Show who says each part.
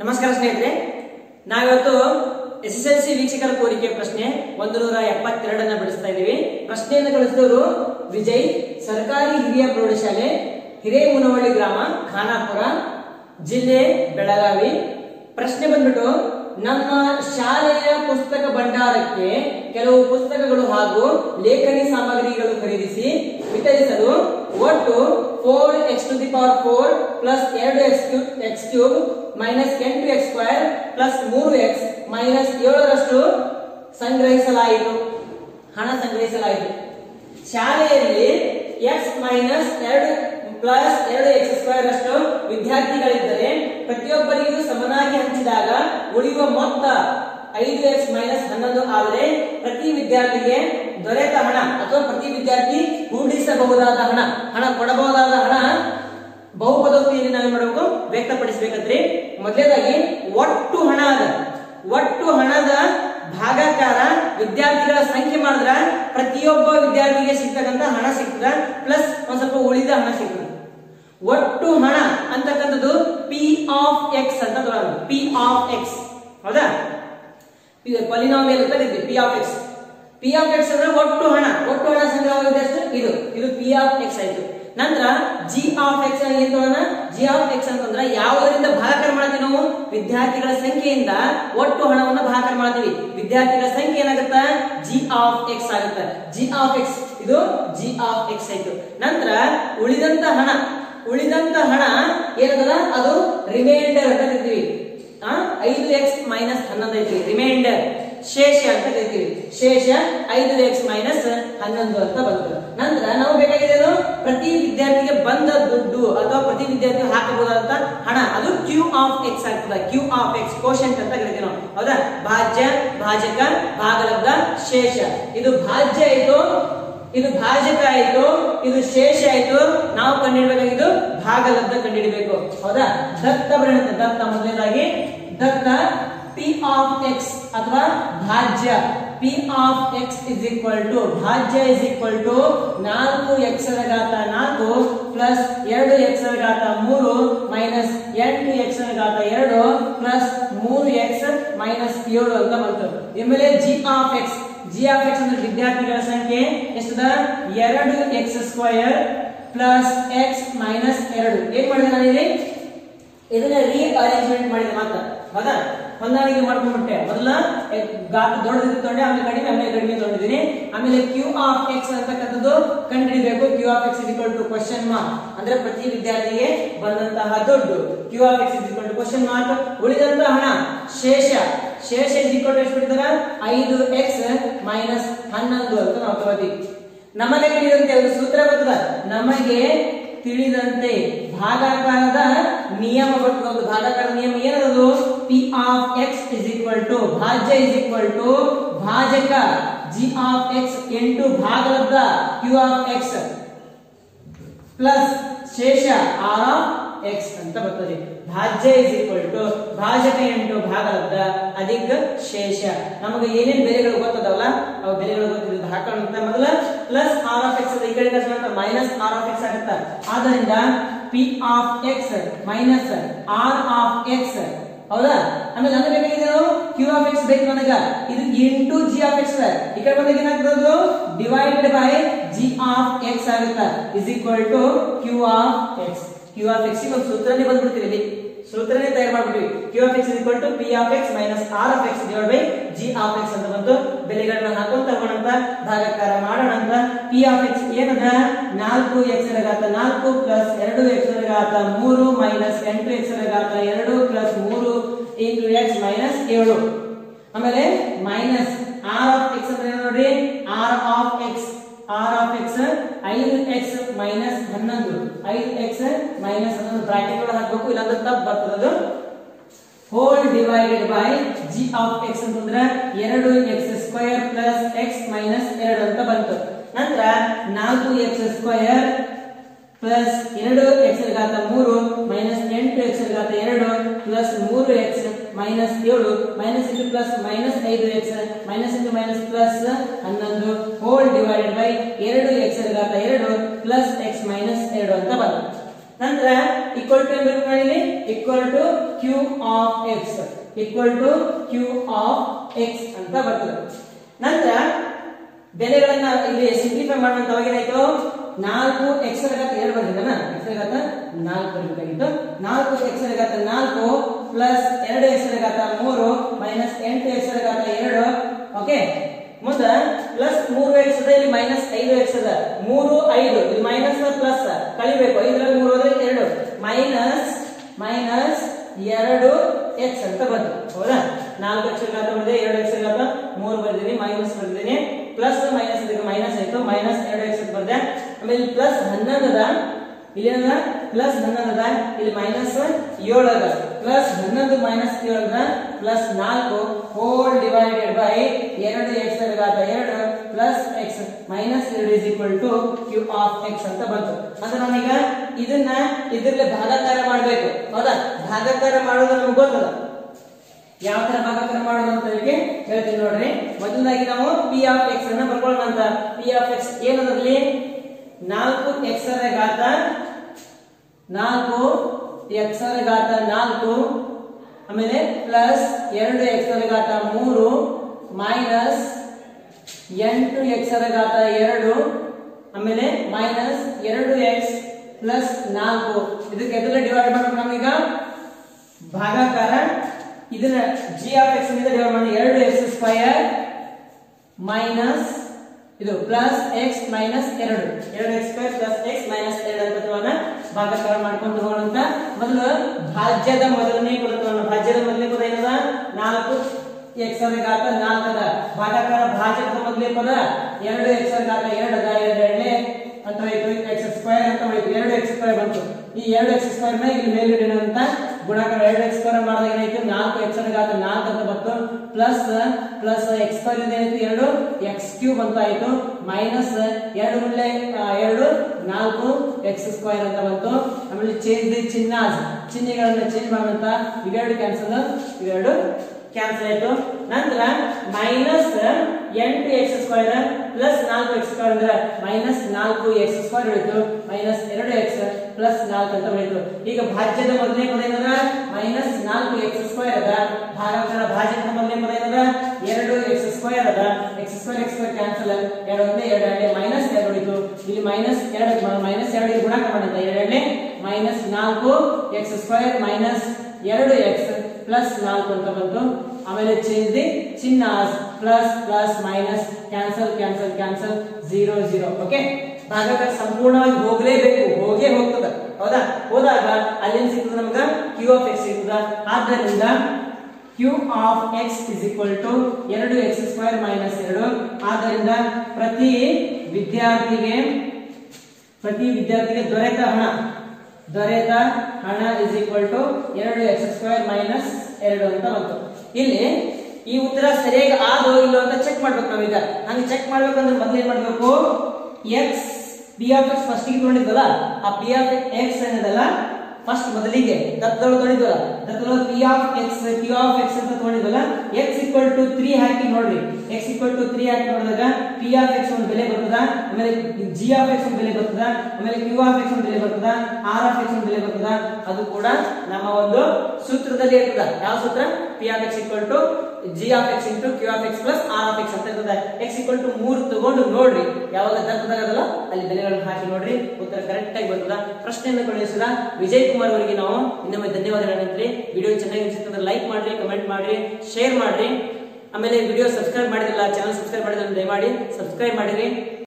Speaker 1: ನಮಸ್ಕಾರ ಸ್ನೇಹಿತರೆ ನಾವಿವತ್ತು ಎಸ್ ಎಸ್ ಎಲ್ ಸಿ ವೀಕ್ಷಕರ ಕೋರಿಕೆ ಪ್ರಶ್ನೆ ಒಂದು ನೂರ ಎಪ್ಪತ್ತೆರಡನ್ನ ಬಿಡಿಸ್ತಾ ಇದ್ದೀವಿ ಪ್ರಶ್ನೆಯನ್ನು ಕಳಿಸಿದವರು ವಿಜಯ್ ಸರ್ಕಾರಿ ಹಿರಿಯ ಪ್ರೌಢಶಾಲೆ ಹಿರೇಮುನವಳ್ಳಿ ಗ್ರಾಮ ಖಾನಾಪುರ ಜಿಲ್ಲೆ ಬೆಳಗಾವಿ ಪ್ರಶ್ನೆ ಬಂದ್ಬಿಟ್ಟು ನಮ್ಮ ಶಾಲೆಯ ಪುಸ್ತಕ ಭಂಡಾರಕ್ಕೆ ಕೆಲವು ಪುಸ್ತಕಗಳು ಹಾಗೂ ಲೇಖನಿ ಸಾಮಗ್ರಿಗಳು ಖರೀದಿಸಿ ವಿತರಿಸಲು ಒಟ್ಟು four x to the power four plus ಎರಡು x cube x cube minus ಎಂಟು ಎಕ್ಸ್ ಸ್ಕ್ವೇರ್ ಪ್ಲಸ್ ಮೂರು ಎಕ್ಸ್ ಮೈನಸ್ ಏಳರಷ್ಟು ಸಂಗ್ರಹಿಸಲಾಯಿತು ಹಣ ಸಂಗ್ರಹಿಸಲಾಯಿತು ಶಾಲೆಯಲ್ಲಿ ಎಕ್ಸ್ ಮೈನಸ್ ಎರಡು ಪ್ಲಸ್ ಎರಡು ಎಕ್ಸ್ ಸ್ಕ್ವೇರ್ ಅಷ್ಟು ವಿದ್ಯಾರ್ಥಿಗಳಿದ್ದರೆ ಪ್ರತಿಯೊಬ್ಬರಿಗೂ ಸಮನಾಗಿ ಹಂಚಿದಾಗ ಉಳಿಯುವ ಮೊತ್ತ ಐದು ಎಕ್ಸ್ ಮೈನಸ್ ಹನ್ನೊಂದು ಆದರೆ ಪ್ರತಿ ವಿದ್ಯಾರ್ಥಿಗೆ ದೊರೆತ ಹಣ ಅಥವಾ ಪ್ರತಿ ವಿದ್ಯಾರ್ಥಿ ಹೂಡಿಸಬಹುದಾದ ಹಣ ಹಣ ಕೊಡಬಹುದಾದ ಹಣ ಬಹುಪದೋಕ್ತಿಯಲ್ಲಿ ನಾವು ಮಾಡಬೇಕು ವ್ಯಕ್ತಪಡಿಸಬೇಕಂದ್ರೆ ಮೊದಲನೇದಾಗಿ ಒಟ್ಟು ಹಣ ಅದ ಒಟ್ಟು ಹಣದ ಭಾಗಾಕಾರ ವಿದ್ಯಾರ್ಥಿಗಳ ಸಂಖ್ಯೆ ಮಾಡಿದ್ರ ಪ್ರತಿಯೊಬ್ಬ ವಿದ್ಯಾರ್ಥಿಗೆ ಸಿಗ್ತಕ್ಕಂತ ಹಣ ಸಿಗ್ತದ ಪ್ಲಸ್ ಒಂದ್ ಸ್ವಲ್ಪ ಉಳಿದ ಹಣ ಸಿಗ್ತದೆ ಒಟ್ಟು ಹಣ ಅಂತಕ್ಕಂಥದ್ದು ಪಿ ಆಫ್ ಎಕ್ಸ್ ಅಂತ ತಗೊಳ್ಳೋಣ ಪಿ ಆಫ್ ಎಕ್ಸ್ ಹೌದಾ ಪಾಲಿನಾಮಿಯಲ್ ಅಂತ ಕರಿತೀವಿ p of x p of x ಅಂದ್ರೆ ಒಟ್ಟು ಹಣ ಒಟ್ಟು ಹಣ ಸಂಗ್ರಹವಾಗಿದೆ ಎಷ್ಟು ಇದು ಇದು ಪಿ ಆಫ್ ಎಕ್ಸ್ ಆಯ್ತು ನಂತರ ಜಿ ಆಫ್ ಎಕ್ಸ್ ಏನ್ ತಗೋಣ ಜಿ ಆಫ್ ಎಕ್ಸ್ ಅಂತಂದ್ರೆ ಯಾವುದರಿಂದ ಭಾಗಾಕಾರ ಮಾಡ್ತೀವಿ ನಾವು ವಿದ್ಯಾರ್ಥಿಗಳ ಸಂಖ್ಯೆಯಿಂದ ಒಟ್ಟು ಹಣವನ್ನು ಭಾಗಾಕಾರ ಮಾಡ್ತೀವಿ ವಿದ್ಯಾರ್ಥಿಗಳ ಸಂಖ್ಯೆ ಏನಾಗುತ್ತ ಜಿ ಆಫ್ ಎಕ್ಸ್ ಆಗುತ್ತೆ ಜಿ ಆಫ್ ಎಕ್ಸ್ ಇದು ಜಿ ಆಫ್ ಎಕ್ಸ್ ಆಯ್ತು ನಂತರ ಉಳಿದಂತ ಹಣ ಉಳಿದಂತ ಹಣ ಏನದಲ್ಲ ಅದು ರಿಮೈಂಡರ್ ಅಂತ ಕರಿತೀವಿ ಆ, ಐದು ಎಕ್ಸ್ ಮೈನಸ್ ಹನ್ನೊಂದು ಐತಿ ರಿಮೈಂಡರ್ ಶೇಷ ಅಂತ ಕರಿತೀವಿ ಶೇಷ ಐದು ಎಕ್ಸ್ ಮೈನಸ್ ಹನ್ನೊಂದು ಅಂತ ಬಂತು ನಂತರ ನಾವು ಬೇಕಾಗಿದ್ದೇನು ಪ್ರತಿ ವಿದ್ಯಾರ್ಥಿಗೆ ಬಂದ ದುಡ್ಡು ಅಥವಾ ಪ್ರತಿ ವಿದ್ಯಾರ್ಥಿ ಹಾಕಬಹುದಾದಂತ ಹಣ ಅದು ಕ್ಯೂ ಆಫ್ ಎಕ್ಸ್ ಆಗ್ತದೆ ಕ್ಯೂ ಆಫ್ ಎಕ್ಸ್ ಕೋಶಂಟ್ ಅಂತ ಕರಿತೀವಿ ನಾವು ಹೌದಾ ಭಾಜ್ಯ ಭಾಜಕ ಭಾಗಲಬ್ಧ ಶೇಷ ಇದು ಭಾಜ್ಯ ಆಯ್ತು ಇದು ಭಾಜಕ ಆಯ್ತು ಇದು ಶೇಷ ಆಯ್ತು ನಾವು ಕಂಡುಹಿಡಬೇಕಾಗಿದ್ದು ಭಾಗಲಬ್ಧ ಕಂಡುಹಿಡಬೇಕು ಹೌದಾ ದತ್ತ ಬರುತ್ತೆ ದತ್ತ ಮೊದಲನೇದಾಗಿ ದತ್ತ ಪಿ ಆಫ್ ಎಕ್ಸ್ ಅಥವಾ ಭಾಜ್ಯ p of x is equal to ಭಾಜ್ಯ ಇಸ್ ಈಕ್ವಲ್ ಟು ನಾಲ್ಕು ಎಕ್ಸ್ ಘಾತ ನಾಲ್ಕು ಪ್ಲಸ್ ಎರಡು ಎಕ್ಸ್ ಘಾತ ಮೂರು ಮೈನಸ್ ಎಂಟು ಎಕ್ಸ್ ಘಾತ ಎರಡು ಪ್ಲಸ್ ಮೂರು ಎಕ್ಸ್ ಮೈನಸ್ ಏಳು ಅಂತ ಬಂತು ಆಮೇಲೆ g of x g of x ಅಂದ್ರೆ ವಿದ್ಯಾರ್ಥಿಗಳ ಸಂಖ್ಯೆ ಎಷ್ಟದ ಎರಡು x square plus x minus ಎರಡು ಏನ್ ಮಾಡಿದೆ ನಾನು ಇಲ್ಲಿ ಇದನ್ನ ರೀ ಅರೇಂಜ್ಮೆಂಟ್ ಮಾಡಿದೆ ಮಾತ್ರ ಹೌದಾ ಹೊಂದಾಣಿಕೆ ಮಾಡ್ಕೊಂಡ್ಬಿಟ್ಟೆ ಮೊದಲ ಗಾತ್ರ ದೊಡ್ಡದು ತಗೊಂಡೆ ಆಮೇಲೆ ಕಡಿಮೆ ಆಮೇಲೆ ಕಡಿಮೆ ತಗೊಂಡಿದ್ದೀನಿ ಆಮೇಲೆ ಕ್ಯೂ ಆಫ್ ಎಕ್ಸ್ ಅಂತಕ್ಕಂಥದ್ದು ಕಂಡುಹಿಡಿಬೇಕು q of x equal to question mark ಅಂದ್ರೆ ಪ್ರತಿ ವಿದ್ಯಾರ್ಥಿಗೆ ಬಂದಂತಹ ದುಡ್ಡು q of x equal to question mark ಉಳಿದಂತಹ ಹಣ ಶೇಷ ಶೇಷ ಇಕ್ವಲ್ ಟು ಎಷ್ಟು ಬಿಡ್ತಾರ ಐದು ಎಕ್ಸ್ ಮೈನಸ್ ಹನ್ನೊಂದು ಅಂತ ನಾವು ತಗೋತೀವಿ ನಮಗೆ ತಿಳಿದಂತೆ ಒಂದು ಸೂತ್ರ ಬರ್ತದ ನಮಗೆ ತಿಳಿದಂತೆ ಭಾಗಾಕಾರದ ನಿಯಮ ಬರ್ತದ ಒಂದು ಭಾಗಾಕಾರದ ನಿಯಮ ಏನದು p of x is equal to ಭಾಜ್ಯ ಇಸ್ ಈಕ್ವಲ್ ಟು ಭಾಜಕ ಜಿ ಆಫ್ ಎಕ್ಸ್ ಎಂಟು ಭಾಗಲಬ್ಧ ಕ್ಯೂ ಆಫ್ ಎಕ್ಸ್ ಪ್ಲಸ್ ಶೇಷ ಆರ್ ಆಫ್ ಎಕ್ಸ್ ಅಂತ ಬರ್ತದೆ ಭಾಜ್ಯ ಇಸ್ ಈಕ್ವಲ್ ಟು ಭಾಜಕ ಎಂಟು ಭಾಗಲಬ್ಧ ಅಧಿಕ ಶೇಷ ನಮಗೆ ಏನೇನ್ ಬೆಲೆಗಳು ಗೊತ್ತದಲ್ಲ ಅವು ಬೆಲೆಗಳು ಗೊತ್ತಿದ್ದು ಹಾಕೋಣ ಮೊದಲ ಪ್ಲಸ್ ಆರ್ ಆಫ್ ಎಕ್ಸ್ ಈ ಕಡೆ ಮೈನಸ್ ಆರ್ ಆಫ್ ಎಕ್ಸ್ ಆಗುತ್ತ ಆದ್ದರಿಂದ p of x minus r of x ಹೌದಾ ಆಮೇಲೆ ನನಗೆ ಬೇಕಾಗಿದೆ ಕ್ಯೂ ಆಫ್ ಎಕ್ಸ್ ಬೇಕು ನನಗ ಇದು ಇಂಟು ಜಿ ಆಫ್ ಎಕ್ಸ್ ಈ ಕಡೆ ಬಂದಾಗ ಏನಾಗ್ತದೆ divided by g of x ಆಗುತ್ತಾ is equal to q of x q of x ಒಂದು ಸೂತ್ರನೇ ಬಂದ್ಬಿಡ್ತೀವಿ ಇಲ್ಲಿ ಸೂತ್ರನೇ ತಯಾರು ಮಾಡ್ಬಿಟ್ವಿ q of x equal to p of x minus r of x divide by g of x ಅಂತ ಬಂತು ಬೆಲೆಗಳನ್ನ ಹಾಕೊಂತ ಹೋಗೋಣಂತ ಭಾಗಾಕಾರ ಮಾಡೋಣ ಅಂತ ಪಿ ಆಫ್ ಎಕ್ಸ್ ಏನದ ನಾಲ್ಕು ಎಕ್ಸ್ ಘಾತ ನಾಲ್ಕು ಪ್ಲಸ್ ಎರಡು ಎಕ್ಸ್ ಘಾತ ಮೂರು ಮೈನಸ್ ಎಂಟು ಎಕ್ಸ್ ಘಾತ ಎರಡು ಪ್ಲಸ್ ಮೂರು ಇಂಟು ಎಕ್ಸ್ ಮೈನಸ್ ಏಳು ಆಮೇಲೆ ಮೈನಸ್ ಆರ್ ಆಫ್ ಎಕ್ಸ್ ಅಂದ್ರೆ ಏನು ನೋಡ್ರಿ r of x r of x ಐದು ಎಕ್ಸ್ ಮೈನಸ್ ಹನ್ನೊಂದು ಐದು ಎಕ್ಸ್ ಮೈನಸ್ ಹನ್ನೊಂದು ಬ್ರಾಕೆಟ್ ಒಳಗೆ ಹಾಕ್ಬೇಕು ಇಲ್ಲಾಂದ್ರೆ ತಪ್ಪು ಬರ್ತದೆ ಅದು whole divided by g of x ಅಂತಂದ್ರೆ ಎರಡು x square plus x minus ಎರಡು ಅಂತ ಬಂತು ನಂತರ ನಾಲ್ಕು ಎಕ್ಸ್ ಸ್ಕ್ವಯರ್ ಪ್ಲಸ್ ಎರಡು ಎಕ್ಸ್ ಘಾತ ಮೂರು ಮೈನಸ್ ಎಂಟು ಎಕ್ಸ್ ಘಾತ ಎರಡು ಪ್ಲಸ್ ಮೂರು ಎಕ್ಸ್ ಮೈನಸ್ ಏಳು ಮೈನಸ್ ಇಂಟು ಪ್ಲಸ್ ಮೈನಸ್ ಐದು x minus into minus plus ಹನ್ನೊಂದು ಹೋಲ್ ಡಿವೈಡೆಡ್ ಬೈ ಎರಡು ಎಕ್ಸ್ ಘಾತ ಎರಡು ಪ್ಲಸ್ ಎಕ್ಸ್ ಮೈನಸ್ ಎರಡು ಅಂತ ಬಂತು ನಂತರ ಈಕ್ವಲ್ ಟು ಏನು ಇಲ್ಲಿ equal to q of x equal to q of x ಅಂತ ಬರ್ತದೆ ನಂತರ ಬೆಲೆಗಳನ್ನ ಇಲ್ಲಿ ಸಿಂಪ್ಲಿಫೈ ಮಾಡುವಂತವಾಗ ಏನಾಯ್ತು ನಾಲ್ಕು ಎಕ್ಸ್ ಘಾತ ಎರಡು ಬಂದಿದ್ದಾನ ಎಕ್ಸ್ ಘಾತ ನಾಲ್ಕು ಬರಬೇಕಾಗಿತ್ತು ನಾಲ್ಕು ಎಕ್ಸ್ ಘಾತ ನಾಲ್ಕು ಪ್ಲಸ್ ಎರಡು ಎಕ್ಸ್ ಘಾತ ಮೂರು ಮೈನಸ್ ಎಂಟು ಎಕ್ಸ್ ಘಾತ ಎರಡು ಓಕೆ ಮುಂದ ಪ್ಲಸ್ ಮೂರು ಎಕ್ಸ್ ಅದ ಇಲ್ಲಿ ಮೈನಸ್ ಐದು ಎಕ್ಸ್ ಅದ ಮೂರು ಐದು ಇಲ್ಲಿ ಮೈನಸ್ ಪ್ಲಸ್ ಕಳಿಬೇಕು ಐದರಲ್ಲಿ ಮೂರು ಹೋದ್ರೆ ಎರಡು ಮೈನಸ್ ಮೈನಸ್ ಎರಡು ಎಕ್ಸ್ ಅಂತ ಬಂತು ಹೌದಾ ನಾಲ್ಕು ಎಕ್ಸ್ ಘಾತ ಬಂದಿದೆ ಎರಡು ಎಕ್ಸ್ ಘಾತ ಮೂರು ಬಂದಿದ್ದೀನಿ ಮೈನಸ್ ಬಂದಿದ್ದೀನಿ ಪ್ಲಸ್ ಮೈನಸ್ ಇದಕ್ಕೆ ಮೈನಸ್ ಆಯ್ತು ಮೈನಸ್ ಎರಡು ಎಕ್ಸ್ ಬಂದೆ ಆಮೇಲೆ ಪ್ಲಸ್ ಹನ್ನೊಂದು ಅದ ಇಲ್ಲಿ ಏನದ ಪ್ಲಸ್ ಹನ್ನೊಂದು ಅದ ಇಲ್ಲಿ ಮೈನಸ್ ಏಳು ಅದ ಪ್ಲಸ್ ಹನ್ನೊಂದು ಮೈನಸ್ ಏಳು ಅದ ಪ್ಲಸ್ ನಾಲ್ಕು ಹೋಲ್ ಡಿವೈಡೆಡ್ ಬೈ ಎರಡು ಎಕ್ಸ್ ಘಾತ ಎರಡು ಪ್ಲಸ್ ಎಕ್ಸ್ ಮೈನಸ್ ಎರಡು is equal to q of x ಅಂತ ಬಂತು ಅಂದ್ರೆ ನಾನೀಗ ಇದನ್ನ ಇದ್ರಲ್ಲಿ ಭಾಗಾಕಾರ ಮಾಡಬೇಕು ಹೌದಾ ಭಾಗಾಕಾರ ಮಾಡೋದು ನಮ್ಗೆ ಗೊತ್ತದ ಯಾವ ತರ ಭಾಗಾಕಾರ ಮಾಡೋದು ಅಂತ ಹೇಳಿ ಹೇಳ್ತೀನಿ ನೋಡ್ರಿ ಮೊದಲದಾಗಿ ನಾವು ಪಿ ಆಫ್ ಎಕ್ಸ್ ಅನ್ನ ಬರ್ಕೊಳ್ಳೋಣ ಅಂತ ಪಿ ಆಫ್ ಎಕ್ಸ್ ಏನದ್ರಲ್ಲಿ ನಾಲ್ಕು ಎಕ್ಸ್ ರ ಘಾತ ನಾಲ್ಕು ಎಕ್ಸ್ ರ ಘಾತ ನಾಲ್ಕು ಆಮೇಲೆ ಪ್ಲಸ್ ಎರಡು ಎಕ್ಸ್ ರ ಘಾತ ಮೂರು ಮೈನಸ್ ಎಂಟು ಎಕ್ಸ್ ರ ಘಾತ ಎರಡು ಆಮೇಲೆ ಮೈನಸ್ ಎರಡು ಎಕ್ಸ್ ಪ್ಲಸ್ ನಾಲ್ಕು ಇದಕ್ಕೆ ಎದುರು ಡಿವೈಡ್ ಮಾಡ್ಬೇಕು ನಮೀಗ ಭಾಗಾಕಾರ ಇದನ್ನ ಜಿ ಆಫ್ ಎಕ್ಸ್ ನಿಂದ ಡಿವೈಡ್ ಮಾಡಿ ಎರಡು ಎಕ್ಸ್ ಸ್ಕ್ವಯರ್ ಮೈನಸ್ ಇದು ಪ್ಲಸ್ ಎಕ್ಸ್ ಮೈನಸ್ ಎರಡು ಎರಡು x square plus x minus ಎರಡು ಅಂತ ತಗೋಣ ಭಾಗಾಕಾರ ಮಾಡ್ಕೊಂಡು ಹೋಗೋಣ ಮೊದಲು ಭಾಜ್ಯದ ಮೊದಲನೇ ಪದ ತಗೋಣ ಭಾಜ್ಯದ ಮೊದಲನೇ ಪದ ಏನದ ನಾಲ್ಕು ಎಕ್ಸ್ ರ ಘಾತ ನಾಲ್ಕದ ಭಾಗಾಕಾರ ಭಾಜಕದ ಮೊದಲನೇ ಪದ ಎರಡು ಎಕ್ಸ್ ರ ಘಾತ ಎರಡು ಅದ ಎರಡು ಎರಡನೇ ಅಂತ ಹೋಯ್ತು ಎಕ್ಸ್ ಸ್ಕ್ವೇರ್ ಅಂತ ಹೋಯ್ತು ಎರಡು ಎಕ್ಸ್ ಸ್ಕ್ವೇರ್ ಬಂತು ಈ ಎರಡು ಎಕ್ಸ್ ಸ್ಕ್ವೇರ್ ನ ಇಲ್ಲಿ ಮೇಲಿಡಿನಂತ ಗುಣಾಕಾರ ಎರಡು ಎಕ್ಸ್ ಸ್ಕ್ವೇರ್ ಮಾಡಿದಾಗ ಏನಾಯ್ತು ನಾಲ್ಕು ಎಕ್ಸ್ ರ ಘಾತ ನಾಲ್ಕು ಅಂತ ಬಂತು ಪ್ಲಸ್ ಪ್ಲಸ್ ಎಕ್ಸ್ ಸ್ಕ್ವೇರ್ ಇಂದ ಏನಾಯ್ತು ಎರಡು ಎಕ್ಸ್ ಕ್ಯೂಬ್ ಅಂತ ಆಯ್ತು ಮೈನಸ್ ಎರಡು ಗುಂಡ್ಲೆ ಆ, ಎರಡು ನಾಲ್ಕು ಎಕ್ಸ್ ಸ್ಕ್ವೇರ್ ಅಂತ ಬಂತು ಆಮೇಲೆ ಚೇಂಜ್ ದಿ ಚಿನ್ನ ಚಿಹ್ನೆಗಳನ್ನ ಚೇಂಜ್ ಮಾಡೋಂತ ಇವೆರಡು ಕ್ಯಾನ್ಸಲ್ ಇವೆರಡು ಕ್ಯಾನ್ಸಲ್ ಆಯ್ತು ನಂತರ ಮೈನಸ್ ಎಂಟು ಎಕ್ಸ್ ಸ್ಕ್ವೇರ್ ಪ್ಲಸ್ ನಾಲ್ಕು ಎಕ್ಸ್ ಸ್ಕ್ವೇರ್ ಅಂದ್ರೆ ಮೈನಸ್ ನಾಲ್ಕು ಎಕ್ಸ್ ಸ್ಕ್ವೇರ್ ಉಳಿತು ಮೈನಸ್ ಎರಡು ಎಕ್ಸ್ ಪ್ಲಸ್ ನಾಲ್ಕು ಅಂತ ಉಳಿತು ಈಗ ಭಾಜ್ಯದ ಮೊದಲನೇ ಪದ ಏನದ ಮೈನಸ್ ನಾಲ್ಕು ಎಕ್ಸ್ ಸ್ಕ್ವೇರ್ ಅದ ಭಾಗಾಕಾರ ಭಾಜ್ಯದ ಮೊದಲನೇ ಪದ ಏನದ ಎರಡು ಎಕ್ಸ್ ಸ್ಕ್ವೇರ್ ಅದ x square x square cancel ಎರಡು ಒಂದೇ ಎರಡು ಎರಡೇ ಮೈನಸ್ ಎರಡು ಉಳಿತು ಇಲ್ಲಿ ಮೈನಸ್ ಎರಡು ಮೈನಸ್ ಎರಡು ಇಲ್ಲಿ ಗುಣಾಕಾರ ಮಾಡಿದ ಎರಡನೇ ಮೈನಸ್ ನಾಲ್ಕು ಎಕ್ಸ್ ಸ್ಕ್ವೇರ್ ಮೈನಸ್ ಎರಡು ಎಕ್ಸ್ ಪ್ಲಸ್ ನಾಲ್ಕು ಅಂತ ಬಂತು ಆಮೇಲೆ ಚೇಂಜ್ ದಿ ಚಿಹ್ನ plus plus minus cancel cancel cancel zero zero okay ಭಾಗಾಕಾರ ಸಂಪೂರ್ಣವಾಗಿ ಹೋಗ್ಲೇಬೇಕು ಹೋಗೇ ಹೋಗ್ತದ ಹೌದಾ ಹೋದಾಗ ಅಲ್ಲೇನ್ ಸಿಗ್ತದ ನಮ್ಗ ಕ್ಯೂ ಆಫ್ ಎಕ್ಸ್ ಸಿಗ್ತದ ಆದ್ದರಿಂದ q of x is equal to ಎರಡು ಎಕ್ಸ್ ಸ್ಕ್ವೇರ್ ಮೈನಸ್ ಎರಡು ಆದ್ದರಿಂದ ಪ್ರತಿ ವಿದ್ಯಾರ್ಥಿಗೆ ಪ್ರತಿ ವಿದ್ಯಾರ್ಥಿಗೆ ದೊರೆತ ಹಣ ದೊರೆತ ಹಣ ಇಸ್ ಈಕ್ವಲ್ ಟು ಎರಡು ಎಕ್ಸ್ ಸ್ಕ್ವೇರ್ ಮೈನಸ್ ಎರಡು ಅಂತ ಬಂತು ಇಲ್ಲಿ ಈ ಉತ್ತರ ಸರಿಯಾಗಿ ಆದೋ ಇಲ್ಲೋ ಅಂತ ಚೆಕ್ ಮಾಡ್ಬೇಕು ನಾವೀಗ ಹಂಗೆ ಚೆಕ್ ಮಾಡ್ಬೇಕಂದ್ರೆ ಮೊದ್ಲು ಏನ್ ಮಾಡ್ಬೇಕು x p of x first ತಗೊಂಡಿದ್ವಲ್ಲ ಆ ಪಿ ಆಫ್ ಎಕ್ಸ್ ಏನದಲ್ಲ ಫಸ್ಟ್ ಮೊದಲಿಗೆ ದತ್ತದೊಳಗೆ ತಗೊಂಡಿದ್ವಲ್ಲ ದತ್ತದೊಳಗೆ p of x q of x ಅಂತ ತಗೊಂಡಿದ್ವಲ್ಲ ಎಕ್ಸ್ ಈಕ್ವಲ್ ಟು ತ್ರೀ ಹಾಕಿ ನೋಡ್ರಿ ಎಕ್ಸ್ ಈಕ್ವಲ್ ಟು ತ್ರೀ ಹಾಕಿ ನೋಡಿದಾಗ ಪಿ ಆಫ್ ಎಕ್ಸ್ ಒಂದು ಬೆಲೆ ಬರ್ತದ ಆಮೇಲೆ ಜಿ ಆಫ್ ಎಕ್ಸ್ ಒಂದು ಬೆಲೆ ಬರ್ತದ ಆಮೇಲೆ ಕ್ಯೂ ಆಫ್ ಎಕ್ಸ್ ಒಂದು ಬೆಲೆ ಬರ್ತದ ಆರ್ ಆಫ್ ಎಕ್ಸ್ ಒಂದು ಬೆಲೆ ಬರ್ತದ ಅದು ಕೂಡ ನಮ್ಮ ಒಂದು ಸೂತ್ರದಲ್ಲಿ ಇರ್ತದ ಯಾವ ಸೂತ್ರ p of x equal to g of x into q of x plus r of x ಅಂತ ಇರ್ತದೆ ಎಕ್ಸ್ ಈಕ್ವಲ್ ಟು ಮೂರು ತಗೊಂಡು ನೋಡ್ರಿ ಯಾವಾಗ ದತ್ತದಾಗದಲ್ಲ ಅಲ್ಲಿ ಬೆಲೆಗಳನ್ನು ಹಾಕಿ ನೋಡ್ರಿ ಉತ್ತರ ಕರೆಕ್ಟ್ ಆಗಿ ಬರ್ತದ ಪ್ರಶ್ನೆಯನ್ನು ಕಳುಹಿಸಿದ ವಿಜಯ್ ಕುಮಾರ್ ಅವರಿಗೆ ನಾವು ಇನ್ನೊಮ್ಮೆ ಧನ್ಯವಾದಗಳು ಹೇಳ್ತೀವಿ ವಿಡಿಯೋ ಚೆನ್ನಾಗಿ ಅನ್ಸುತ್ತೆ ಲೈಕ್ ಮಾಡ್ರಿ ಕಮೆಂಟ್ ಮಾಡ್ರಿ ಶೇರ್ ಮಾಡ್ರಿ ಆಮೇಲೆ ವಿಡಿಯೋ ಸಬ್ಸ್ಕ್ರೈಬ್ ಮಾಡಿದಿಲ್ಲ ಚಾನಲ್ ಸಬ್ಸ್ಕ್ರೈಬ್ ಮಾಡಿದ್ರೆ ದಯಮಾಡಿ ಸಬ್ಸ್ಕ್ರೈಬ್ ಮಾಡಿರಿ